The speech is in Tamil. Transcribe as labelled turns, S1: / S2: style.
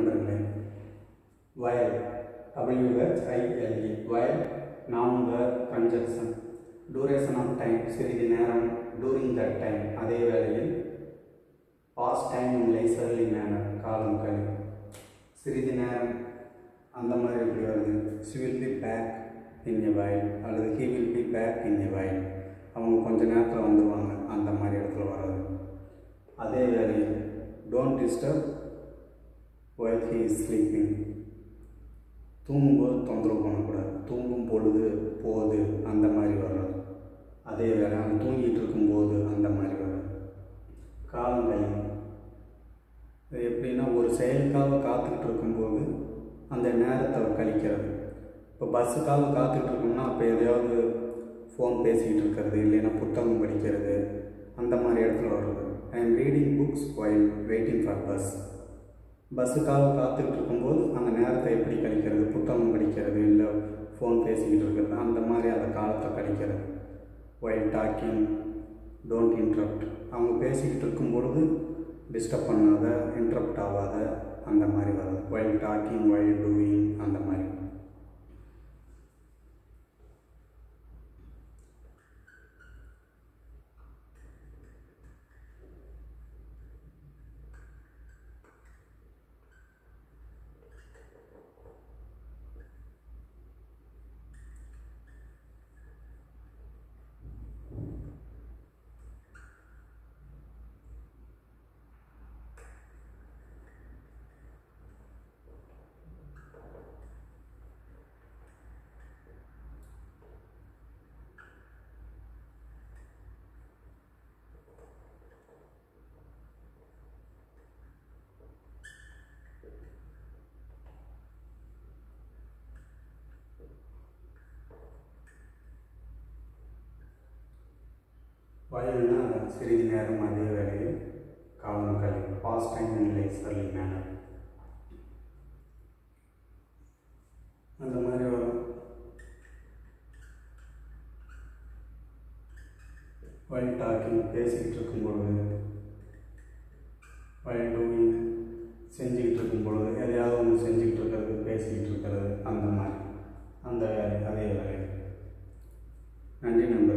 S1: நண்பர்களே வயல் W H I L E while noun verb conjunction duration of time சிறிது நேரம் டூரிங் தட் டைம் அதே வேளையில் pass time in leisurely manner காலம் கழி சிறிது நேரம் அந்த மாதிரி எப்படி வருது she will be back in a while அல்லது he will be back in a while அவங்க கொஞ்ச நேரத்தில் வந்துடுவாங்க அந்த மாதிரி இடத்துல வர்றது அதே வேளையில் don't disturb while he is sleeping தூங்கும்போது தொந்தரவு பண்ணக்கூடாது தூங்கும் பொழுது போது அந்த மாதிரி வர்றது அதே வேலை அவன் தூங்கிட்டு இருக்கும்போது அந்த மாதிரி வர்றது காலங்கை இது எப்படின்னா ஒரு செயலுக்காக காத்துக்கிட்டு இருக்கும்போது அந்த நேரத்தை கழிக்கிறது இப்போ பஸ்ஸுக்காக காத்துக்கிட்டு இருக்கோம்னா அப்போ எதையாவது ஃபோன் பேசிக்கிட்டு இருக்கிறது இல்லைன்னா புத்தகம் படிக்கிறது அந்த மாதிரி இடத்துல வர்றது I am reading books while waiting for bus பஸ்ஸுக்காக காத்துக்கிட்டு இருக்கும்போது அந்த நேரத்தை எப்படி கழிக்கிறது புத்தகம் படிக்கிறது இல்லை ஃபோன் பேசிக்கிட்டு இருக்கிறது அந்த மாதிரி அந்த காலத்தை கழிக்கிறது ஒயில் டாக்கிங் டோன்ட் இன்ட்ரப்ட் அவங்க பேசிக்கிட்டு இருக்கும் பொழுது டிஸ்டர்ப் பண்ணாத இன்ட்ரப்ட் ஆகாத அந்த மாதிரி வருது ஒயில் டாக்கிங் ஒயில் டூயிங் அந்த மாதிரி வயல்னா சிறிது நேரம் அதே வேளையில் காலம் கழி past time in leisurely manner அந்த மாதிரி வரும் வயல் டாக்கிங் பேசிக்கிட்டு இருக்கும் பொழுது வயல் டூயிங் செஞ்சுக்கிட்டு இருக்கும் பொழுது எதையாவது ஒன்று செஞ்சுக்கிட்டு இருக்கிறது பேசிக்கிட்டு இருக்கிறது அந்த மாதிரி அந்த வேலை அதே வேலை நன்றி நண்பர்களே